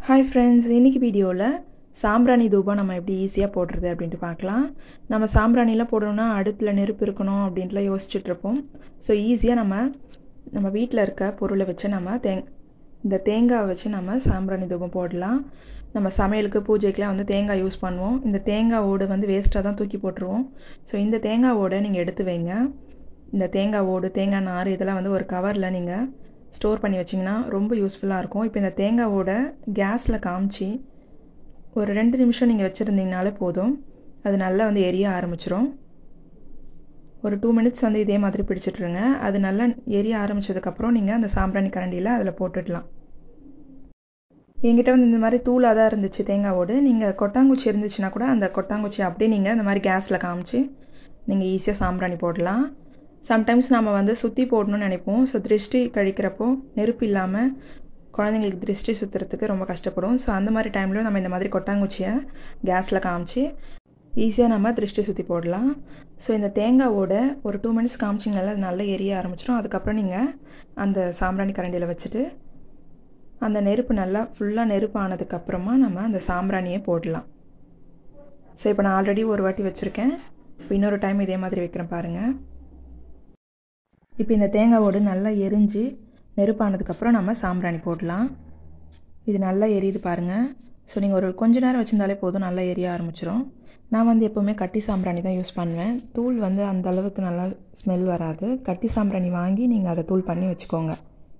hi friends இன்றைக்கி வீடியோவில் சாம்பிராணி தூபம் நம்ம எப்படி ஈஸியாக போடுறது அப்படின்ட்டு பார்க்கலாம் நம்ம சாம்பிராணிலாம் போடணும்னா அடுப்பில் நெருப்பு இருக்கணும் அப்படின்ட்டுலாம் யோசிச்சுட்டு இருப்போம் ஸோ ஈஸியாக நம்ம நம்ம வீட்டில் இருக்க பொருளை வச்சு நம்ம தேங் இந்த தேங்காய் வச்சு நம்ம சாம்பிராணி தூபம் போடலாம் நம்ம சமையலுக்கு பூஜைக்கெலாம் வந்து தேங்காய் யூஸ் பண்ணுவோம் இந்த தேங்காய் ஓடு வந்து வேஸ்ட்டாக தான் தூக்கி போட்டுருவோம் ஸோ இந்த தேங்காய் ஓடை நீங்கள் எடுத்து வைங்க இந்த தேங்காய் ஓடு தேங்காய் நார் இதெல்லாம் வந்து ஒரு கவரில் நீங்கள் ஸ்டோர் பண்ணி வச்சிங்கன்னா ரொம்ப யூஸ்ஃபுல்லாக இருக்கும் இப்போ இந்த தேங்காவோட கேஸில் காமிச்சு ஒரு ரெண்டு நிமிஷம் நீங்கள் வச்சுருந்தீங்கனாலே போதும் அது நல்லா வந்து எரிய ஆரம்பிச்சிரும் ஒரு டூ மினிட்ஸ் வந்து இதே மாதிரி பிடிச்சிட்ருங்க அது நல்லா எரிய ஆரம்பித்ததுக்கப்புறம் நீங்கள் அந்த சாம்பிராணி கரண்டியில் அதில் போட்டுடலாம் என்கிட்ட வந்து இந்த மாதிரி தூளாக தான் இருந்துச்சு தேங்காவோடு நீங்கள் கொட்டாங்குச்சி இருந்துச்சுன்னா கூட அந்த கொட்டாங்குச்சி அப்படியே நீங்கள் இந்த மாதிரி கேஸில் காமிச்சு நீங்கள் ஈஸியாக சாம்பிராணி போடலாம் சம்டைம்ஸ் நம்ம வந்து சுற்றி போடணும்னு நினைப்போம் ஸோ திருஷ்டி கழிக்கிறப்போ நெருப்பு இல்லாமல் குழந்தைங்களுக்கு திருஷ்டி சுற்றுறதுக்கு ரொம்ப கஷ்டப்படும் ஸோ அந்த மாதிரி டைமில் நம்ம இந்த மாதிரி கொட்டாங்குச்சியை கேஸில் காமிச்சு ஈஸியாக நம்ம திருஷ்டி சுற்றி போடலாம் ஸோ இந்த தேங்காவோட ஒரு டூ மினிட்ஸ் காமிச்சிங்கனால அது நல்லா எரிய ஆரம்பிச்சிடும் அதுக்கப்புறம் நீங்கள் அந்த சாம்பிராணி கரண்டியில் வச்சுட்டு அந்த நெருப்பு நல்லா ஃபுல்லாக நெருப்பு ஆனதுக்கப்புறமா நம்ம அந்த சாம்பிராணியை போடலாம் ஸோ இப்போ நான் ஆல்ரெடி ஒரு வாட்டி வச்சுருக்கேன் இப்போ இன்னொரு டைம் இதே மாதிரி வைக்கிறேன் பாருங்கள் இப்போ இந்த தேங்காவோடு நல்லா எரிஞ்சு நெருப்பானதுக்கப்புறம் நம்ம சாம்பிராணி போடலாம் இது நல்லா எரியுது பாருங்கள் ஸோ நீங்கள் ஒரு கொஞ்ச நேரம் வச்சுருந்தாலே போதும் நல்லா எரிய ஆரம்பிச்சிடும் நான் வந்து எப்போவுமே கட்டி சாம்பிராணி தான் யூஸ் பண்ணுவேன் தூள் வந்து அந்த அளவுக்கு நல்லா ஸ்மெல் வராது கட்டி சாம்பிராணி வாங்கி நீங்கள் அதை தூள் பண்ணி வச்சுக்கோங்க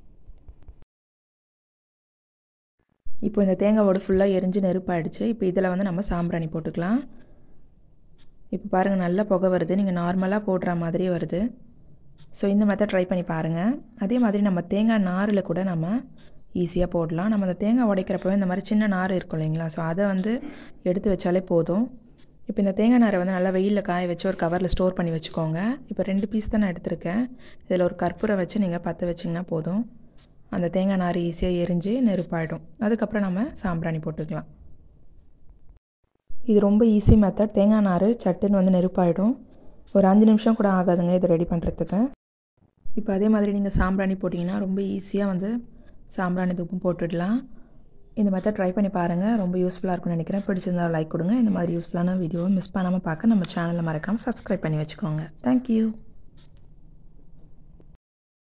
இப்போ இந்த தேங்காவோடு ஃபுல்லாக எரிஞ்சு நெருப்பாயிடுச்சு இப்போ இதில் வந்து நம்ம சாம்பிராணி போட்டுக்கலாம் இப்போ பாருங்கள் நல்லா புகை வருது நீங்கள் நார்மலாக போடுற மாதிரியே வருது ஸோ இந்த மெத்தட் ட்ரை பண்ணி பாருங்கள் அதே மாதிரி நம்ம தேங்காய் நாரில் கூட நம்ம ஈஸியாக போடலாம் நம்ம அந்த தேங்காய் உடைக்கிறப்பவே இந்த மாதிரி சின்ன நார் இருக்கும் இல்லைங்களா ஸோ அதை வந்து எடுத்து வச்சாலே போதும் இப்போ இந்த தேங்காய் நாரை வந்து நல்லா வெயிலில் காய வச்சு ஒரு கவரில் ஸ்டோர் பண்ணி வச்சுக்கோங்க இப்போ ரெண்டு பீஸ் தான் நான் எடுத்திருக்கேன் இதில் ஒரு கற்பூரம் வச்சு நீங்கள் பற்ற வச்சிங்கன்னா போதும் அந்த தேங்காய் நார் ஈஸியாக எரிஞ்சு நெருப்பாயிடும் அதுக்கப்புறம் நம்ம சாம்பிராணி போட்டுக்கலாம் இது ரொம்ப ஈஸி மெத்தட் தேங்காய் நார் சட்டுன்னு வந்து நெருப்பாயிடும் ஒரு அஞ்சு நிமிஷம் கூட ஆகாதுங்க இதை ரெடி பண்ணுறதுக்கு இப்போ அதே மாதிரி நீங்கள் சாம்பிராணி போட்டிங்கன்னா ரொம்ப ஈஸியாக வந்து சாம்பிராணி தூப்பும் போட்டுடலாம் இந்த மெத்தட் ட்ரை பண்ணி பாருங்கள் ரொம்ப யூஸ்ஃபுல்லாக இருக்கும்னு நினைக்கிறேன் பிடிச்சிருந்தால் லைக் கொடுங்க இந்த மாதிரி யூஸ்ஃபுல்லான வீடியோவை மிஸ் பண்ணாமல் பார்க்க நம்ம சேனலை மறக்காமல் சப்ஸ்கிரைப் பண்ணி வச்சுக்கோங்க தேங்க்யூ